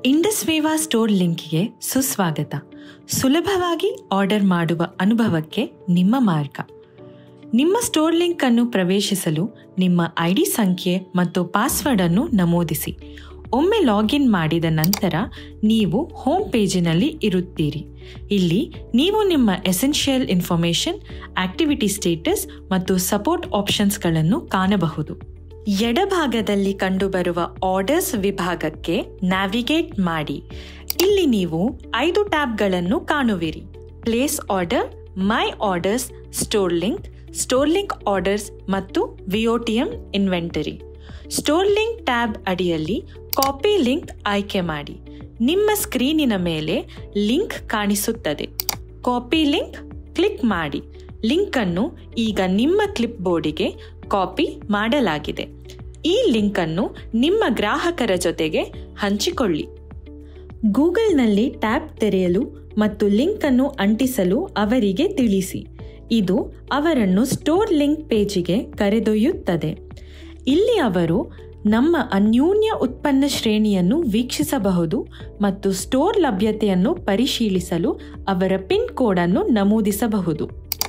ಇಂಡಸ್ವೇವಾ store ಲಿಂಕ್ಗೆ ಸುಸ್ವಾಗತ ಸುಲಭವಾಗಿ order ಮಾಡುವ ಅನುಭವಕ್ಕೆ ನಿಮ್ಮ ಮಾರ್ಗ ನಿಮ್ಮ ಸ್ಟೋರ್ ಲಿಂಕ್ ಅನ್ನು ಪ್ರವೇಶಿಸಲು ನಿಮ್ಮ ಐಡಿ ಸಂಖ್ಯೆ ಮತ್ತು ಪಾಸ್ವರ್ಡ್ ಅನ್ನು ನಮೂದಿಸಿ ಒಮ್ಮೆ ಲಾಗಿನ್ ಮಾಡಿದ ನಂತರ ನೀವು ಹೋಮ್ ಪೇಜಿನಲ್ಲಿ ಇರುತ್ತೀರಿ ಇಲ್ಲಿ ನೀವು ನಿಮ್ಮ ಎಸೆನ್ಷಿಯಲ್ ಇನ್ಫಾರ್ಮೇಷನ್ ಆಕ್ಟಿವಿಟಿ ಸ್ಟೇಟಸ್ ಮತ್ತು ಸಪೋರ್ಟ್ ಆಪ್ಷನ್ಸ್ಗಳನ್ನು ಕಾಣಬಹುದು ಎಡಭಾಗದಲ್ಲಿ ಕಂಡುಬರುವ ಆರ್ಡರ್ಸ್ ವಿಭಾಗಕ್ಕೆ ನ್ಯಾವಿಗೇಟ್ ಮಾಡಿ ಇಲ್ಲಿ ನೀವು ಐದು ಟ್ಯಾಬ್ಗಳನ್ನು ಕಾಣುವಿರಿ place order my orders store link store link orders ಮತ್ತು VOTM inventory store link tab ಅಡಿಯಲ್ಲಿ ಕಾಪಿ ಲಿಂಕ್ ಆಯ್ಕೆ ಮಾಡಿ ನಿಮ್ಮ ಸ್ಕ್ರೀನಿನ ಮೇಲೆ ಲಿಂಕ್ ಕಾಣಿಸುತ್ತದೆ ಕಾಪಿ ಲಿಂಕ್ ಕ್ಲಿಕ್ ಮಾಡಿ ಲಿಂಕ್ ಅನ್ನು ಈಗ ನಿಮ್ಮ ಕ್ಲಿಪ್ ಬೋರ್ಡಿಗೆ ಕಾಪಿ ಮಾಡಲಾಗಿದೆ ಈ ಲಿಂಕ್ ಅನ್ನು ನಿಮ್ಮ ಗ್ರಾಹಕರ ಜೊತೆಗೆ ಹಂಚಿಕೊಳ್ಳಿ ಗೂಗಲ್ನಲ್ಲಿ ಟ್ಯಾಬ್ ತೆರೆಯಲು ಮತ್ತು ಲಿಂಕ್ ಅನ್ನು ಅಂಟಿಸಲು ಅವರಿಗೆ ತಿಳಿಸಿ ಇದು ಅವರನ್ನು ಸ್ಟೋರ್ ಲಿಂಕ್ ಪೇಜಿಗೆ ಕರೆದೊಯ್ಯುತ್ತದೆ ಇಲ್ಲಿ ಅವರು ನಮ್ಮ ಅನ್ಯೂನ್ಯ ಉತ್ಪನ್ನ ಶ್ರೇಣಿಯನ್ನು ವೀಕ್ಷಿಸಬಹುದು ಮತ್ತು ಸ್ಟೋರ್ ಲಭ್ಯತೆಯನ್ನು ಪರಿಶೀಲಿಸಲು ಅವರ ಪಿನ್ ಕೋಡ್ ಅನ್ನು ನಮೂದಿಸಬಹುದು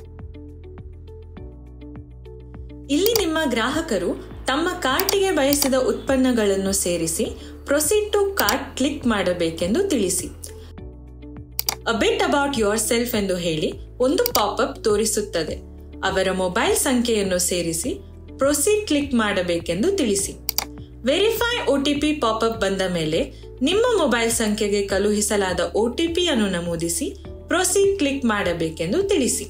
ಇಲ್ಲಿ ನಿಮ್ಮ ಗ್ರಾಹಕರು ತಮ್ಮ ಕಾರ್ಟಿಗೆ ಬಯಸಿದ ಉತ್ಪನ್ನಗಳನ್ನು ಸೇರಿಸಿ ಪ್ರೊಸೀಡ್ ಟು ಕಾರ್ಟ್ ಕ್ಲಿಕ್ ಮಾಡಬೇಕೆಂದು ತಿಳಿಸಿ ಅಬಿಟ್ ಅಬೌಟ್ ಯೋರ್ ಸೆಲ್ಫ್ ಎಂದು ಹೇಳಿ ಒಂದು ಪಾಪ್ಅಪ್ ತೋರಿಸುತ್ತದೆ ಅವರ ಮೊಬೈಲ್ ಸಂಖ್ಯೆಯನ್ನು ಸೇರಿಸಿ ಪ್ರೊಸೀಡ್ ಕ್ಲಿಕ್ ಮಾಡಬೇಕೆಂದು ತಿಳಿಸಿ ವೆರಿಫೈ ಒಟಿಪಿ ಪಾಪ್ಅಪ್ ಬಂದ ಮೇಲೆ ನಿಮ್ಮ ಮೊಬೈಲ್ ಸಂಖ್ಯೆಗೆ ಕಳುಹಿಸಲಾದ ಒಟಿಪಿ ಅನ್ನು ನಮೂದಿಸಿ ಪ್ರೊಸೀಡ್ ಕ್ಲಿಕ್ ಮಾಡಬೇಕೆಂದು ತಿಳಿಸಿ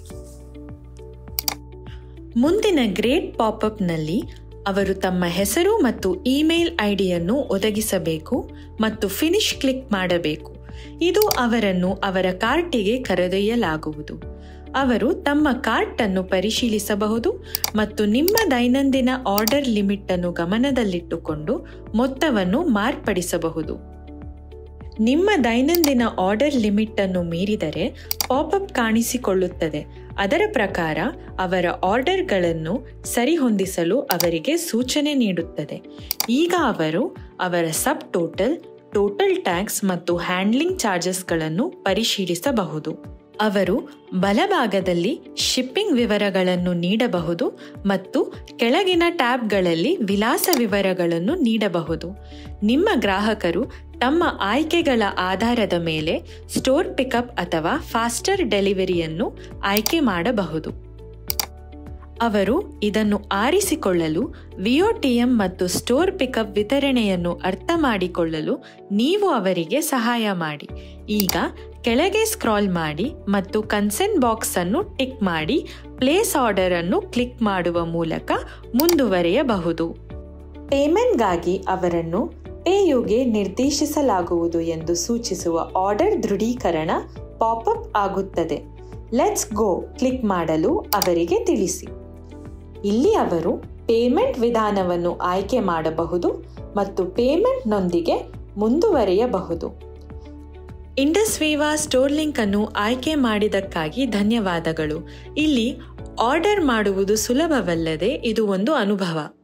ಮುಂದಿನ ಗ್ರೇಟ್ ಪಾಪ್ಅಪ್ನಲ್ಲಿ ಅವರು ತಮ್ಮ ಹೆಸರು ಮತ್ತು ಇಮೇಲ್ ಐಡಿಯನ್ನು ಒದಗಿಸಬೇಕು ಮತ್ತು ಫಿನಿಶ್ ಕ್ಲಿಕ್ ಮಾಡಬೇಕು ಇದು ಅವರನ್ನು ಅವರ ಕಾರ್ಟಿಗೆ ಕರೆದೊಯ್ಯಲಾಗುವುದು ಅವರು ತಮ್ಮ ಕಾರ್ಟ್ ಅನ್ನು ಪರಿಶೀಲಿಸಬಹುದು ಮತ್ತು ನಿಮ್ಮ ದೈನಂದಿನ ಆರ್ಡರ್ ಲಿಮಿಟ್ ಅನ್ನು ಗಮನದಲ್ಲಿಟ್ಟುಕೊಂಡು ಮೊತ್ತವನ್ನು ಮಾರ್ಪಡಿಸಬಹುದು ನಿಮ್ಮ ದೈನಂದಿನ ಆರ್ಡರ್ ಲಿಮಿಟ್ ಅನ್ನು ಮೀರಿದರೆ ಪಾಪ್ಅಪ್ ಕಾಣಿಸಿಕೊಳ್ಳುತ್ತದೆ ಅದರ ಪ್ರಕಾರ ಅವರ ಆರ್ಡರ್ಗಳನ್ನು ಸರಿಹೊಂದಿಸಲು ಅವರಿಗೆ ಸೂಚನೆ ನೀಡುತ್ತದೆ ಈಗ ಅವರು ಅವರ ಸಬ್ ಟೋಟಲ್ ಟೋಟಲ್ ಟ್ಯಾಕ್ಸ್ ಮತ್ತು ಹ್ಯಾಂಡ್ಲಿಂಗ್ ಚಾರ್ಜಸ್ಗಳನ್ನು ಪರಿಶೀಲಿಸಬಹುದು ಅವರು ಬಲಭಾಗದಲ್ಲಿ ಶಿಪ್ಪಿಂಗ್ ವಿವರಗಳನ್ನು ನೀಡಬಹುದು ಮತ್ತು ಕೆಳಗಿನ ಟ್ಯಾಬ್ಗಳಲ್ಲಿ ವಿಳಾಸ ವಿವರಗಳನ್ನು ನೀಡಬಹುದು ನಿಮ್ಮ ಗ್ರಾಹಕರು ತಮ್ಮ ಆಯ್ಕೆಗಳ ಆಧಾರದ ಮೇಲೆ ಸ್ಟೋರ್ ಪಿಕಪ್ ಅಥವಾ ಫಾಸ್ಟರ್ ಡೆಲಿವರಿಯನ್ನು ಆಯ್ಕೆ ಮಾಡಬಹುದು ಅವರು ಇದನ್ನು ಆರಿಸಿಕೊಳ್ಳಲು ವಿಒಟಿಎಂ ಮತ್ತು ಸ್ಟೋರ್ ಪಿಕಪ್ ವಿತರಣೆಯನ್ನು ಅರ್ಥ ಮಾಡಿಕೊಳ್ಳಲು ನೀವು ಅವರಿಗೆ ಸಹಾಯ ಮಾಡಿ ಈಗ ಕೆಳಗೆ ಸ್ಕ್ರಾಲ್ ಮಾಡಿ ಮತ್ತು ಕನ್ಸೆಂಟ್ ಬಾಕ್ಸ್ ಅನ್ನು ಟಿಕ್ ಮಾಡಿ ಪ್ಲೇಸ್ ಆರ್ಡರ್ ಅನ್ನು ಕ್ಲಿಕ್ ಮಾಡುವ ಮೂಲಕ ಮುಂದುವರಿಯಬಹುದು ಪೇಮೆಂಟ್ಗಾಗಿ ಅವರನ್ನು ಪೇಯುಗೆ ನಿರ್ದೇಶಿಸಲಾಗುವುದು ಎಂದು ಸೂಚಿಸುವ ಆರ್ಡರ್ ದೃಢೀಕರಣ ಪಾಪ್ಅಪ್ ಆಗುತ್ತದೆ ಲೆಟ್ಸ್ ಗೋ ಕ್ಲಿಕ್ ಮಾಡಲು ಅವರಿಗೆ ತಿಳಿಸಿ ಇಲ್ಲಿ ಅವರು ಪೇಮೆಂಟ್ ವಿಧಾನವನ್ನು ಆಯ್ಕೆ ಮಾಡಬಹುದು ಮತ್ತು ಪೇಮೆಂಟ್ನೊಂದಿಗೆ ಮುಂದುವರಿಯಬಹುದು ಇಂಡಸ್ವೀವಾ ಸ್ಟೋರ್ ಲಿಂಕ್ ಅನ್ನು ಆಯ್ಕೆ ಮಾಡಿದಕ್ಕಾಗಿ ಧನ್ಯವಾದಗಳು ಇಲ್ಲಿ ಆರ್ಡರ್ ಮಾಡುವುದು ಸುಲಭವಲ್ಲದೆ ಇದು ಒಂದು ಅನುಭವ